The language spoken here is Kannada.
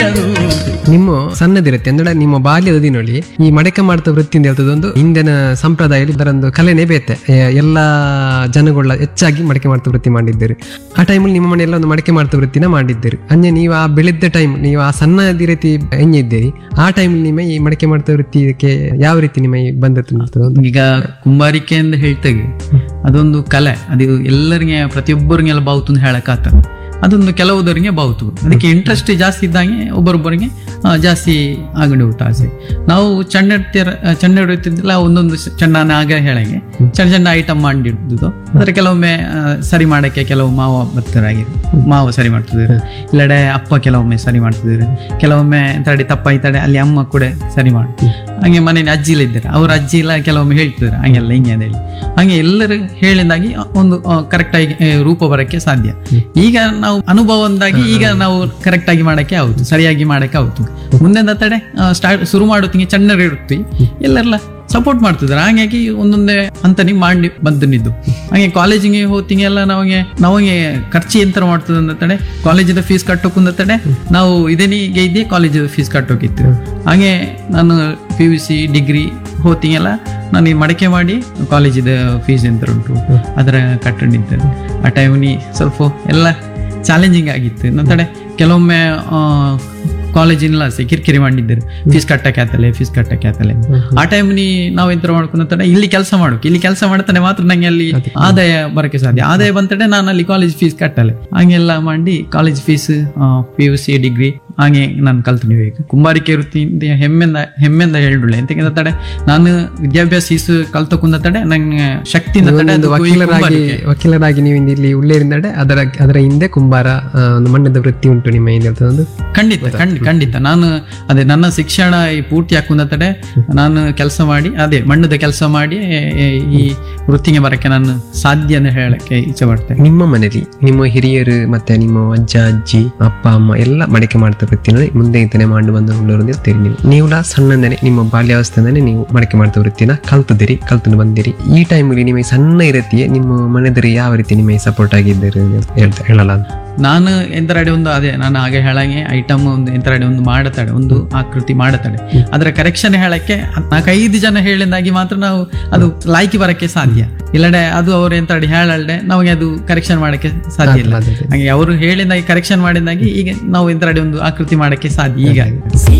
ನಿಮ್ಮ ಸಣ್ಣದಿರುತ್ತೆ ಅಂದ್ರೆ ನಿಮ್ಮ ಬಾಲ್ಯದ ದಿನoli ಈ ಮಡಕೆ ಮಾಡ್ತಾ ವೃತ್ತಿ ಅಂತ ಹೇಳ್ತದೊಂದು ಹಿಂದಿನ ಸಂಪ್ರದಾಯದಲ್ಲಿ ಇದರೊಂದು ಕಲೆನೇ ಬೇತೆ ಎ- ಎಲ್ಲಾ ಜನಗಳ ಹೆಚ್ಚಾಗಿ ಮಡಕೆ ಮಾಡ್ತಾ ವೃತ್ತಿ ಮಾಡಿದ್ದೀರಿ ಆ ಟೈಮಲ್ಲಿ ನಿಮ್ಮ ಮನೆಯಲ್ಲ ಒಂದು ಮಡಕೆ ಮಾಡ್ತಾ ವೃತ್ತಿನ ಮಾಡಿದ್ದೀರಿ ಅಂದ್ರೆ ನೀವು ಆ ಬೆಳೆದ ಟೈಮ್ ನೀವು ಆ ಸಣ್ಣದಿ ರೀತಿ ಹೆಂಗಿದ್ದೀರಿ ಆ ಟೈಮಲ್ಲಿ ನಿಮ್ಮ ಈ ಮಡಕೆ ಮಾಡ್ತಾ ವೃತ್ತಿಗೆ ಯಾವ ರೀತಿ ನಿಮ್ಮ ಈ ಬಂದದ್ದು ಅಂತದೊಂದು ಈಗ ಕುಂಬಾರಿಕೆ ಅಂತ ಹೇಳ್ತೇವೆ ಅದೊಂದು ಕಲೆ ಅದು ಎಲ್ಲರಿಗೆ ಪ್ರತಿಯೊಬ್ಬರಿಗೆಲ್ಲ ಬಾವುತು ಅಂತ ಹೇಳಕ್ ಆಗ್ತದೆ ಅದೊಂದು ಕೆಲವುದರಿಗೆ ಬಾವುತು ಅದಕ್ಕೆ ಇಂಟ್ರೆಸ್ಟ್ ಜಾಸ್ತಿ ಇದ್ದಂಗೆ ಒಬ್ಬರೊಬ್ಬರಿಗೆ ಆ, ಜಾಸ್ತಿ ಆಗಂಡು ಹೋಗ್ತಾ ಆಸೆ ನಾವು ಚೆಂಡ ಇಡ್ತೀರ ಚೆಂಡ ಇಡುತ್ತಿದ್ದಿಲ್ಲ ಒಂದೊಂದು ಸ- ಚೆಂಡನ ಆಗ ಹೇಳಂಗೆ ಚೆಂದ ಚೆಂದ ಐಟಮ್ ಮಾಡಿಡುದು ಅಂದ್ರೆ ಕೆಲವೊಮ್ಮೆ ಆ, ಸರಿ ಮಾಡಕ್ಕೆ ಕೆಲವು ಮಾವ ಬರ್ತಾರಾಗಿರು ಮಾವ ಸರಿ ಮಾಡ್ತಿದ್ರು ಇಲ್ಲಡೆ ಅಪ್ಪ ಕೆಲವೊಮ್ಮೆ ಸರಿ ಮಾಡ್ತಿದ್ರು ಕೆಲವೊಮ್ಮೆ ತಡೆ ತಪ್ಪಾಯ್ತಡೆ ಅಲ್ಲಿ ಅಮ್ಮ ಕೂಡ ಸರಿ ಮಾಡ್ತಿದ್ರು ಹಂಗೆ ಮನೇಲಿ ಅಜ್ಜಿ ಎಲ್ಲ ಇದ್ದಾರೆ ಅವ್ರ ಅಜ್ಜಿ ಎಲ್ಲ ಕೆಲವೊಮ್ಮೆ ಹೇಳ್ತಿದ್ರು ಹಂಗೆಲ್ಲ ಹಿಂಗೆ ಅಂತ ಹೇಳಿ ಹಂಗೆ ಎಲ್ಲರೂ ಹೇಳಿದಾಗಿ ಒಂದು ಕರೆಕ್ಟ್ ಆಗಿ ಆ, ರೂಪ ಬರಕ್ಕೆ ಸಾಧ್ಯ ಈಗ ನಾವು ಅನುಭವದಿಂದಾಗಿ ಈಗ ನಾವು ಕರೆಕ್ಟ್ ಆಗಿ ಮಾಡಕ್ಕೆ ಆಗುತ್ತು ಸರಿಯಾಗಿ ಮಾಡಕ್ಕೆ ಆಗುತ್ತು ಮುಂದೆ ತಡೆ ಸ್ಟಾರ್ಟ್ ಶುರು ಮಾಡೋತ್ತಿಗೆ ಚೆನ್ನಾಗಿ ಇರುತ್ತಿ ಎಲ್ಲರೆಲ್ಲ ಸಪೋರ್ಟ್ ಮಾಡ್ತಿದ್ದಾರೆ ಹಾಗಾಗಿ ಒಂದೊಂದೇ ಹಂತನಿಗೆ ಮಾಡಿ ಬಂದನಿದ್ದು ಹಾಗೆ ಕಾಲೇಜಿಗೆ ಹೋತಿಗೆ ಎಲ್ಲ ನಮಗೆ ನಮಗೆ ಖರ್ಚು ಎಂತರ ಮಾಡ್ತದೆ ಅಂದ ತಡೆ ಕಾಲೇಜಿದ ಫೀಸ್ ಕಟ್ಟೋಕುಂದ ತಡೆ ನಾವು ಇದೇನಿಗೆ ಇದ್ದೇ ಕಾಲೇಜಿದ ಫೀಸ್ ಕಟ್ಟೋಕಿತ್ತು ಹಾಗೆ ನಾನು ಪಿ ಯು ಸಿ ಡಿಗ್ರಿ ಹೋತಿಗೆಲ್ಲ ನಾನು ಈ ಮಡಕೆ ಮಾಡಿ ಕಾಲೇಜಿದ ಫೀಸ್ ಎಂತ ಉಂಟು ಅದರ ಕಟ್ಟಣಿದ್ದೆ ಆ ಟೈಮ್ನಿ ಸ್ವಲ್ಪ ಎಲ್ಲ ಚಾಲೆಂಜಿಂಗ್ ಆಗಿತ್ತು ನಂತಡೆ ಕೆಲವೊಮ್ಮೆ ಕಾಲೇಜಿನ ಕಿರಿಕಿರಿ ಮಾಡಿದ್ದರು ಫೀಸ್ ಕಟ್ಟಕ್ಕೆ ಆತಲೆ ಫೀಸ್ ಕಟ್ಟಕ್ಕೆ ಆತಲೆ ಆ ಟೈಮ್ ನೀ ನಾವು ಎಂತ ಮಾಡ್ಕೊಂಡ ಇಲ್ಲಿ ಕೆಲಸ ಮಾಡೋಕೆ ಇಲ್ಲಿ ಕೆಲಸ ಮಾಡ್ತಾನೆ ಮಾತ್ರ ನಂಗೆ ಅಲ್ಲಿ ಆದಾಯ ಬರಕ್ಕೆ ಸಾಧ್ಯ ಆದಾಯ ಬಂತಡೆ ನಾನು ಅಲ್ಲಿ ಕಾಲೇಜ್ ಫೀಸ್ ಕಟ್ಟಲೆ ಹಂಗೆಲ್ಲ ಮಾಡಿ college fees P U C degree ಹಾಗೆ ನಾನು ಕಲ್ತು ಈಗ ಕುಂಬಾರಿಕೆ ವೃತ್ತಿ ಅಂತ ಹೆಮ್ಮೆಂದ ಹೆಮ್ಮೆಂದ ಹೇಳುಳ್ಳೆ ಎಂತಕ್ಕೆ ತಡೆ ನಾನು ವಿದ್ಯಾಭ್ಯಾಸ ಈಸು ಕಲ್ತ ಕುಂದ ತಡೆ ನಂಗೆ ಶಕ್ತಿಯಿಂದ ತಡೆ ಒಂದು ಅದು ಈ ವಕೀಲರಾಗಿ ಕುಂಬಾರಿಕೆ. ವಕೀಲರಾಗಿ ನೀವು ಇಲ್ಲಿ ಉಳ್ಳೇರಿಂದಡೆ ಅದರ ಅದರ ಹಿಂದೆ ಕುಂಬಾರ ಆ, ಒಂದು ಮಣ್ಣದ ವೃತ್ತಿ ಉಂಟು ನಿಮ್ಮ ಹಿಂದೆ ಹೇಳ್ತದೊಂದು ಖಂಡಿತ ಖಂಡಿತ ಖಂಡಿತ ನಾನು ಅದೇ ನನ್ನ ಶಿಕ್ಷಣ ಈ ಪೂರ್ತಿ ಹಾಕುಂದ ತಡೆ ನಾನು ಕೆಲಸ ಮಾಡಿ ಅದೇ ಮಣ್ಣದ ಕೆಲಸ ಮಾಡಿ ಏ, ಈ ವೃತ್ತಿಗೆ ಬರಕ್ಕೆ ನಾನು ಸಾಧ್ಯ ಅಂತ ಹೇಳಕ್ಕೆ ಇಚ್ಛೆ ಪಡ್ತೇನೆ ನಿಮ್ಮ ಮನೇಲಿ ನಿಮ್ಮ ಹಿರಿಯರು ಮತ್ತೆ ನಿಮ್ಮ ಅಜ್ಜ ಅಜ್ಜಿ ಅಪ್ಪ ಅಮ್ಮ ಎಲ್ಲ ಮಡಕೆ ಮಾಡ್ತಾ ವೃತ್ತಿನ ಮುಂದೆ ಇಂತಾನೆ ಮಾಡಿ ಬಂದು ಉಳ್ಳವರು ಇರ್ತೀರಿ ನೀವು ನೀವುಲ ಸಣ್ಣಂದನೆ ನಿಮ್ಮ ಬಾಲ್ಯಾವಸ್ಥೆಯಿಂದನೇ ನೀವು ಮಡಕೆ ಮಾಡ್ತಾ ವೃತ್ತಿನ ಕಲ್ತಿದ್ದೀರಿ ಕಲ್ತು ಬಂದಿರಿ ಈ ಟೈಮಲ್ಲಿ ನಿಮಗೆ ಸಣ್ಣ ಇರತ್ತಿಯೇ ನಿಮ್ಮ ಮನೆದರಿ ಯಾವ ರೀತಿ ನಿಮಗೆ ಸಪೋರ್ಟ್ ಆಗಿದ್ದೀರಿ ಅಂತ ಹೇಳ್ತಾ ಹೇಳಲ್ಲ ಅಂತ. ನಾನು ಎಂತರಡೆ ಒಂದು ಅದೇ ನಾನು ಹಾಗೆ ಹೇಳಂಗೆ ಐಟಮ್ ಒಂದು ಎಂತರಡೆ ಒಂದು ಮಾಡತಾಡೆ ಒಂದು ಆಕೃತಿ ಮಾಡತಾಡೆ ಅದರ ಕರೆಕ್ಷನ್ ಹೇಳಕ್ಕೆ ನಾಲ್ಕೈದು ಜನ ಹೇಳಿದಾಗಿ ಮಾತ್ರ ನಾವು ಅದು ಲಾಯ್ಕಿ ಬರಕ್ಕೆ ಸಾಧ್ಯ ಇಲ್ಲಡೆ ಅದು ಅವ್ರು ಎಂತರಡೆ ಹೇಳಲ್ಡೆ ನಮಗೆ ಅದು ಕರೆಕ್ಷನ್ ಮಾಡಕ್ಕೆ ಸಾಧ್ಯ ಇಲ್ಲ ಅದೇ, ಅದೇ. ಹಾಗೆ ಅವರು ಹೇಳಿದಾಗಿ ಕರೆಕ್ಷನ್ ಮಾಡಿದಾಗಿ ಈಗ ನಾವು ಎಂತರಡೆ ಒಂದು ಆಕೃತಿ ಮಾಡಕ್ಕೆ ಸಾಧ್ಯ ಈಗ